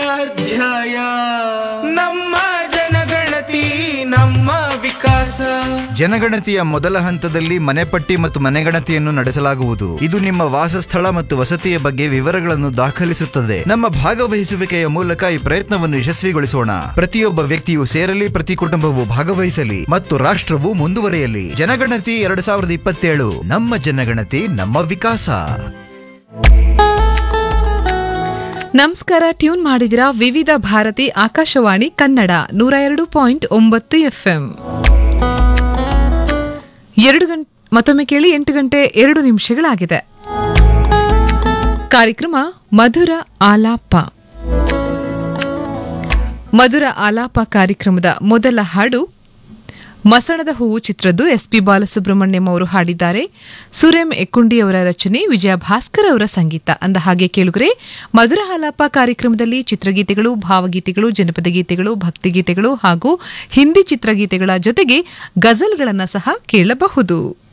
ಅಧ್ಯಾಯ ನಮ್ಮ ಜನಗಣತಿ ನಮ್ಮ ವಿಕಾಸ ಜನಗಣತಿಯ ಮೊದಲ ಹಂತದಲ್ಲಿ ಮನೆಪಟ್ಟಿ ಮತ್ತು ಮನೆಗಣತಿಯನ್ನು ನಡೆಸಲಾಗುವುದು ಇದು ನಿಮ್ಮ ವಾಸಸ್ಥಳ ಮತ್ತು ವಸತಿಯ ಬಗ್ಗೆ ವಿವರಗಳನ್ನು ದಾಖಲಿಸುತ್ತದೆ ನಮ್ಮ ಭಾಗವಹಿಸುವಿಕೆಯ ಮೂಲಕ ಈ ಪ್ರಯತ್ನವನ್ನು ಯಶಸ್ವಿಗೊಳಿಸೋಣ ಪ್ರತಿಯೊಬ್ಬ ವ್ಯಕ್ತಿಯು ಸೇರಲಿ ಪ್ರತಿ ಕುಟುಂಬವು ಭಾಗವಹಿಸಲಿ ಮತ್ತು ರಾಷ್ಟ್ರವು ಮುಂದುವರಿಯಲಿ ಜನಗಣತಿ ಎರಡು ಸಾವಿರದ ಇಪ್ಪತ್ತೇಳು ನಮ್ಮ ಜನಗಣತಿ ನಮ್ಮ ವಿಕಾಸ ನಮಸ್ಕಾರ ಟ್ಯೂನ್ ಮಾಡಿದಿರಾ ವಿವಿಧ ಭಾರತಿ ಆಕಾಶವಾಣಿ ಕನ್ನಡ ನೂರ ಎರಡು ಪಾಯಿಂಟ್ ಒಂಬತ್ತು ಎಫ್ಎಂ ಎರಡು ಗಂಟೆ ಮತ್ತೊಮ್ಮೆ ಕೇಳಿ ಎಂಟು ಗಂಟೆ ಎರಡು ನಿಮಿಷಗಳಾಗಿದೆ ಕಾರ್ಯಕ್ರಮ ಮಧುರ ಆಲಾಪ ಮಧುರ ಆಲಾಪ ಕಾರ್ಯಕ್ರಮದ ಮೊದಲ ಹಾಡು ಮಸಣದ ಹೂವು ಚಿತ್ರದ್ದು ಎಸ್ ಪಿ ಬಾಲಸುಬ್ರಹ್ಮಣ್ಯಂ ಅವರು ಹಾಡಿದ್ದಾರೆ ಸುರೇಂ ಎಕ್ಕುಂಡಿ ಅವರ ರಚನೆ ವಿಜಯ ಭಾಸ್ಕರ್ ಅವರ ಸಂಗೀತ ಅಂದ ಹಾಗೆ ಕೇಳುಗರೆ ಮಧುರ ಹಾಲಾಪ ಕಾರ್ಯಕ್ರಮದಲ್ಲಿ ಚಿತ್ರಗೀತೆಗಳು ಭಾವಗೀತೆಗಳು ಜನಪದ ಗೀತೆಗಳು ಭಕ್ತಿಗೀತೆಗಳು ಹಾಗೂ ಹಿಂದಿ ಚಿತ್ರಗೀತೆಗಳ ಜೊತೆಗೆ ಗಜಲ್ಗಳನ್ನ ಸಹ ಕೇಳಬಹುದು